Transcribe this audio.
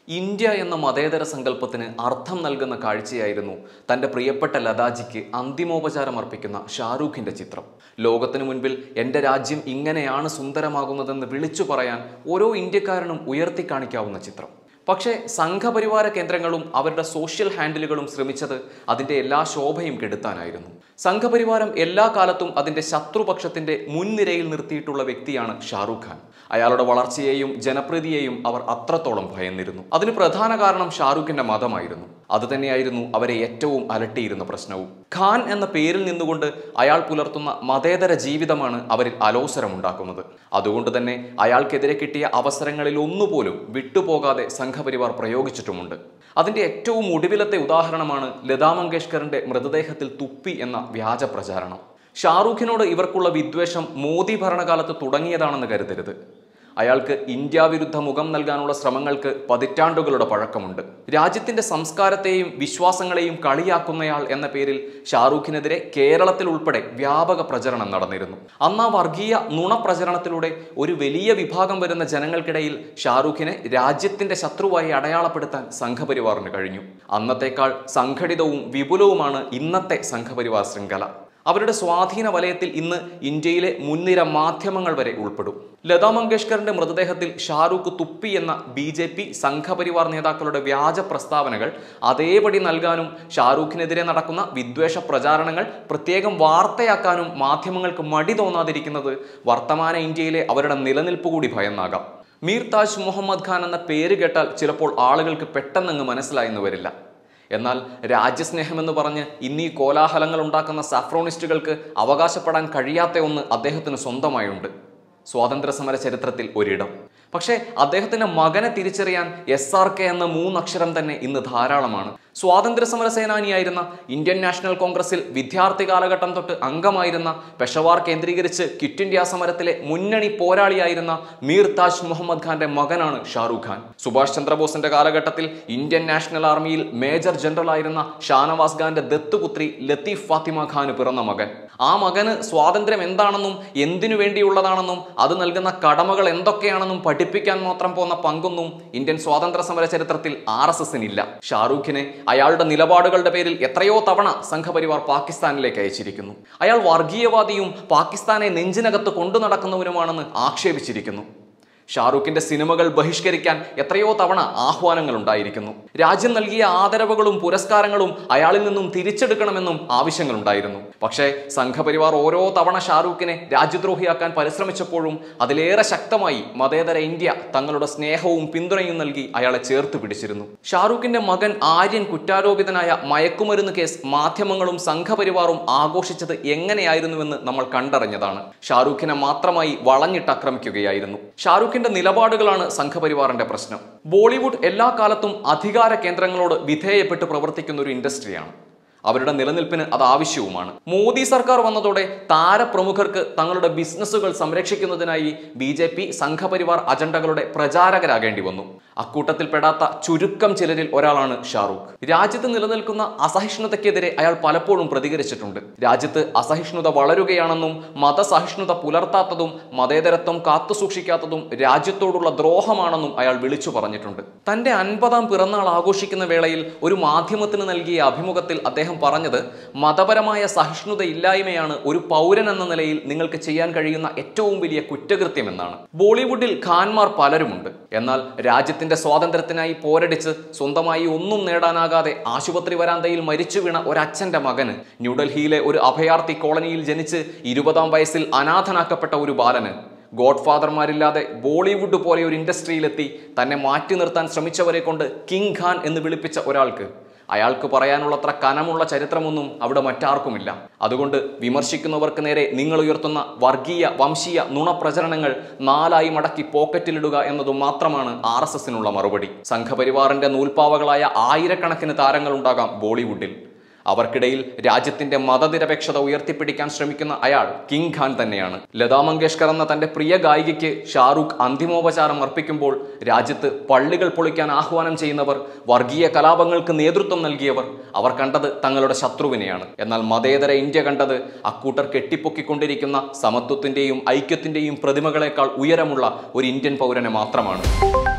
India എന്ന മതേതര സങ്കല്പത്തിന് അർത്ഥം നൽകുന്ന കാഴ്ചയായിരുന്നു തന്റെ പ്രിയപ്പെട്ട ലതാജിക്ക് അന്തിമോപചാരം അർപ്പിക്കുന്ന ഷാരൂഖിന്റെ ചിത്രം ലോകത്തിനു മുൻപിൽ എൻ്റെ രാജ്യം ഇങ്ങനെയാണ് സുന്ദരമാകുന്നതെന്ന് വിളിച്ചു പറയാൻ ഓരോ ഇന്ത്യക്കാരനും ഉയർത്തി കാണിക്കാവുന്ന ചിത്രം പക്ഷേ സംഘപരിവാര കേന്ദ്രങ്ങളും അവരുടെ സോഷ്യൽ ഹാൻഡിലുകളും ശ്രമിച്ചത് അതിൻ്റെ എല്ലാ ശോഭയും കെടുത്താനായിരുന്നു സംഘപരിവാരം എല്ലാ കാലത്തും അതിൻ്റെ ശത്രുപക്ഷത്തിൻ്റെ മുൻനിരയിൽ നിർത്തിയിട്ടുള്ള വ്യക്തിയാണ് ഷാറൂഖ് ഖാൻ അയാളുടെ വളർച്ചയെയും ജനപ്രീതിയെയും അവർ അത്രത്തോളം ഭയന്നിരുന്നു അതിന് പ്രധാന കാരണം ഷാറൂഖിന്റെ മതമായിരുന്നു അതുതന്നെയായിരുന്നു അവരെ ഏറ്റവും അലട്ടിയിരുന്ന പ്രശ്നവും ഖാൻ എന്ന പേരിൽ നിന്നുകൊണ്ട് അയാൾ പുലർത്തുന്ന മതേതര ജീവിതമാണ് അവരിൽ അലോസരമുണ്ടാക്കുന്നത് അതുകൊണ്ട് തന്നെ അയാൾക്കെതിരെ കിട്ടിയ അവസരങ്ങളിൽ ഒന്നുപോലും വിട്ടുപോകാതെ സംഘപരിവാർ പ്രയോഗിച്ചിട്ടുമുണ്ട് അതിന്റെ ഏറ്റവും ഒടുവിലത്തെ ഉദാഹരണമാണ് ലതാ മങ്കേഷ്കറിന്റെ മൃതദേഹത്തിൽ തുപ്പി എന്ന വ്യാജ പ്രചാരണം ഷാറൂഖിനോട് ഇവർക്കുള്ള വിദ്വേഷം മോദി ഭരണകാലത്ത് തുടങ്ങിയതാണെന്ന് കരുതരുത് അയാൾക്ക് ഇന്ത്യ വിരുദ്ധ മുഖം നൽകാനുള്ള ശ്രമങ്ങൾക്ക് പതിറ്റാണ്ടുകളുടെ പഴക്കമുണ്ട് രാജ്യത്തിന്റെ സംസ്കാരത്തെയും വിശ്വാസങ്ങളെയും കളിയാക്കുന്നയാൾ എന്ന പേരിൽ ഷാറൂഖിനെതിരെ കേരളത്തിൽ ഉൾപ്പെടെ വ്യാപക പ്രചരണം നടന്നിരുന്നു അന്ന് ആ വർഗീയ നുണപ്രചരണത്തിലൂടെ ഒരു വലിയ വിഭാഗം വരുന്ന ജനങ്ങൾക്കിടയിൽ ഷാറൂഖിനെ രാജ്യത്തിന്റെ ശത്രുവായി അടയാളപ്പെടുത്താൻ സംഘപരിവാറിന് കഴിഞ്ഞു അന്നത്തേക്കാൾ സംഘടിതവും വിപുലവുമാണ് ഇന്നത്തെ സംഘപരിവാർ ശൃംഖല അവരുടെ സ്വാധീന വലയത്തിൽ ഇന്ന് ഇന്ത്യയിലെ മുൻനിര മാധ്യമങ്ങൾ വരെ ഉൾപ്പെടും ലതാ മങ്കേഷ്കറിന്റെ മൃതദേഹത്തിൽ ഷാറൂഖ് തുപ്പി എന്ന ബി ജെ പി സംഘപരിവാർ നേതാക്കളുടെ വ്യാജ പ്രസ്താവനകൾ അതേപടി നൽകാനും ഷാറൂഖിനെതിരെ നടക്കുന്ന വിദ്വേഷ പ്രചാരണങ്ങൾ പ്രത്യേകം വാർത്തയാക്കാനും മാധ്യമങ്ങൾക്ക് മടി തോന്നാതിരിക്കുന്നത് വർത്തമാന ഇന്ത്യയിലെ അവരുടെ നിലനിൽപ്പ് കൂടി ഭയന്നാകാം മീർ താജ് മുഹമ്മദ് ഖാൻ എന്ന പേര് കേട്ടാൽ ചിലപ്പോൾ ആളുകൾക്ക് പെട്ടെന്നങ്ങ് മനസ്സിലായെന്ന് വരില്ല എന്നാൽ രാജ്യസ്നേഹമെന്ന് പറഞ്ഞ് ഇന്നീ കോലാഹലങ്ങൾ ഉണ്ടാക്കുന്ന സാഫ്രോണിസ്റ്റുകൾക്ക് അവകാശപ്പെടാൻ കഴിയാത്ത ഒന്ന് അദ്ദേഹത്തിന് സ്വന്തമായുണ്ട് സ്വാതന്ത്ര്യ സമര ചരിത്രത്തിൽ ഒരിടം പക്ഷേ അദ്ദേഹത്തിന്റെ മകനെ തിരിച്ചറിയാൻ എസ് ആർ കെ എന്ന മൂന്നക്ഷരം തന്നെ ഇന്ന് ധാരാളമാണ് സ്വാതന്ത്ര്യ സമര സേനാനിയായിരുന്ന ഇന്ത്യൻ നാഷണൽ കോൺഗ്രസിൽ വിദ്യാർത്ഥി കാലഘട്ടം തൊട്ട് അംഗമായിരുന്ന പെഷവാർ കേന്ദ്രീകരിച്ച് ക്വിറ്റ് ഇന്ത്യ സമരത്തിലെ മുന്നണി പോരാളിയായിരുന്ന മീർ താജ് മുഹമ്മദ് ഖാന്റെ മകനാണ് ഷാറൂഖ് ഖാൻ സുഭാഷ് ചന്ദ്രബോസിന്റെ കാലഘട്ടത്തിൽ ഇന്ത്യൻ നാഷണൽ ആർമിയിൽ മേജർ ജനറൽ ആയിരുന്ന ഷാനവാസ് ഖാന്റെ ദത്തുപുത്രി ലത്തീഫ് ഫാത്തിമ ഖാന് പിറന്ന മകൻ ആ മകന് സ്വാതന്ത്ര്യം എന്താണെന്നും എന്തിനു വേണ്ടിയുള്ളതാണെന്നും അത് നൽകുന്ന കടമകൾ എന്തൊക്കെയാണെന്നും പഠിപ്പിക്കാൻ മാത്രം പോന്ന പങ്കൊന്നും ഇന്ത്യൻ സ്വാതന്ത്ര്യ സമര ചരിത്രത്തിൽ ആർ എസ് എസിനില്ല ഷാറൂഖിനെ അയാളുടെ നിലപാടുകളുടെ പേരിൽ എത്രയോ തവണ സംഘപരിവാർ പാകിസ്ഥാനിലേക്ക് അയച്ചിരിക്കുന്നു അയാൾ വർഗീയവാദിയും പാകിസ്ഥാനെ നെഞ്ചിനകത്ത് കൊണ്ടു നടക്കുന്നവനുമാണെന്ന് ആക്ഷേപിച്ചിരിക്കുന്നു ഷാറൂഖിന്റെ സിനിമകൾ ബഹിഷ്കരിക്കാൻ എത്രയോ തവണ ആഹ്വാനങ്ങൾ ഉണ്ടായിരിക്കുന്നു രാജ്യം നൽകിയ ആദരവുകളും പുരസ്കാരങ്ങളും അയാളിൽ നിന്നും തിരിച്ചെടുക്കണമെന്നും ആവശ്യങ്ങളുണ്ടായിരുന്നു പക്ഷേ സംഘപരിവാർ ഓരോ തവണ ഷാറൂഖിനെ രാജ്യദ്രോഹിയാക്കാൻ പരിശ്രമിച്ചപ്പോഴും അതിലേറെ ശക്തമായി മതേതര ഇന്ത്യ തങ്ങളുടെ സ്നേഹവും പിന്തുണയും നൽകി അയാളെ ചേർത്ത് പിടിച്ചിരുന്നു ഷാറൂഖിന്റെ മകൻ ആര്യൻ കുറ്റാരോപിതനായ മയക്കുമരുന്ന് കേസ് മാധ്യമങ്ങളും സംഘപരിവാറും ആഘോഷിച്ചത് എങ്ങനെയായിരുന്നുവെന്ന് നമ്മൾ കണ്ടറിഞ്ഞതാണ് ഷാറൂഖിനെ മാത്രമായി വളഞ്ഞിട്ടാക്രമിക്കുകയായിരുന്നു ഷാറൂഖിന്റെ നിലപാടുകളാണ് സംഘപരിവാറിന്റെ പ്രശ്നം ബോളിവുഡ് എല്ലാ കാലത്തും അധികാര കേന്ദ്രങ്ങളോട് വിധേയപ്പെട്ട് പ്രവർത്തിക്കുന്ന ഒരു ഇൻഡസ്ട്രിയാണ് അവരുടെ നിലനിൽപ്പിന് അത് ആവശ്യവുമാണ് മോദി സർക്കാർ വന്നതോടെ താരപ്രമുഖർക്ക് തങ്ങളുടെ ബിസിനസ്സുകൾ സംരക്ഷിക്കുന്നതിനായി ബി ജെ പി സംഘപരിവാർ അജണ്ടകളുടെ പ്രചാരകരാകേണ്ടി വന്നു അക്കൂട്ടത്തിൽപ്പെടാത്ത ചുരുക്കം ചിലരിൽ ഒരാളാണ് ഷാറൂഖ് രാജ്യത്ത് നിലനിൽക്കുന്ന അസഹിഷ്ണുതയ്ക്കെതിരെ അയാൾ പലപ്പോഴും പ്രതികരിച്ചിട്ടുണ്ട് രാജ്യത്ത് അസഹിഷ്ണുത വളരുകയാണെന്നും മതസഹിഷ്ണുത പുലർത്താത്തതും മതേതരത്വം കാത്തുസൂക്ഷിക്കാത്തതും രാജ്യത്തോടുള്ള ദ്രോഹമാണെന്നും അയാൾ വിളിച്ചു പറഞ്ഞിട്ടുണ്ട് തന്റെ അൻപതാം പിറന്നാൾ ആഘോഷിക്കുന്ന വേളയിൽ ഒരു മാധ്യമത്തിന് നൽകിയ അഭിമുഖത്തിൽ അദ്ദേഹം പറഞ്ഞത് മതപരമായ സഹിഷ്ണുത ഇല്ലായ്മയാണ് ഒരു പൗരൻ എന്ന നിലയിൽ നിങ്ങൾക്ക് ചെയ്യാൻ കഴിയുന്ന ഏറ്റവും വലിയ കുറ്റകൃത്യമെന്നാണ് ബോളിവുഡിൽ ഖാൻമാർ പലരുമുണ്ട് എന്നാൽ രാജ്യത്തിന്റെ സ്വാതന്ത്ര്യത്തിനായി പോരടിച്ച് സ്വന്തമായി ഒന്നും നേടാനാകാതെ ആശുപത്രി വരാന്തയിൽ മരിച്ചു വീണ ഒരച്ഛന്റെ മകന് ന്യൂഡൽഹിയിലെ ഒരു അഭയാർത്ഥി കോളനിയിൽ ജനിച്ച് ഇരുപതാം വയസ്സിൽ അനാഥനാക്കപ്പെട്ട ഒരു ബാലന് ഗോഡ് ഫാദർമാരില്ലാതെ ബോളിവുഡ് പോലെ ഒരു ഇൻഡസ്ട്രിയിലെത്തി തന്നെ മാറ്റി നിർത്താൻ ശ്രമിച്ചവരെ കൊണ്ട് കിങ് ഖാൻ എന്ന് വിളിപ്പിച്ച ഒരാൾക്ക് അയാൾക്ക് പറയാനുള്ളത്ര കനമുള്ള ചരിത്രമൊന്നും അവിടെ മറ്റാർക്കുമില്ല അതുകൊണ്ട് വിമർശിക്കുന്നവർക്ക് നേരെ നിങ്ങൾ ഉയർത്തുന്ന വർഗീയ വംശീയ നുണപ്രചരണങ്ങൾ നാലായി മടക്കി പോക്കറ്റിലിടുക എന്നതും മാത്രമാണ് ആർ എസ് എസിനുള്ള മറുപടി സംഘപരിവാറിന്റെ നൂൽപ്പാവകളായ ആയിരക്കണക്കിന് താരങ്ങളുണ്ടാകാം ബോളിവുഡിൽ അവർക്കിടയിൽ രാജ്യത്തിന്റെ മതനിരപേക്ഷത ഉയർത്തിപ്പിടിക്കാൻ ശ്രമിക്കുന്ന അയാൾ കിങ് ഖാൻ തന്നെയാണ് ലതാ മങ്കേഷ്കർ എന്ന തന്റെ പ്രിയ ഗായികയ്ക്ക് ഷാറൂഖ് അന്തിമോപചാരം അർപ്പിക്കുമ്പോൾ രാജ്യത്ത് പള്ളികൾ പൊളിക്കാൻ ആഹ്വാനം ചെയ്യുന്നവർ വർഗീയ കലാപങ്ങൾക്ക് നേതൃത്വം നൽകിയവർ അവർ കണ്ടത് തങ്ങളുടെ ശത്രുവിനെയാണ് എന്നാൽ മതേതര ഇന്ത്യ കണ്ടത് അക്കൂട്ടർ കെട്ടിപ്പൊക്കിക്കൊണ്ടിരിക്കുന്ന സമത്വത്തിന്റെയും ഐക്യത്തിന്റെയും പ്രതിമകളെക്കാൾ ഉയരമുള്ള ഒരു ഇന്ത്യൻ പൗരനെ മാത്രമാണ്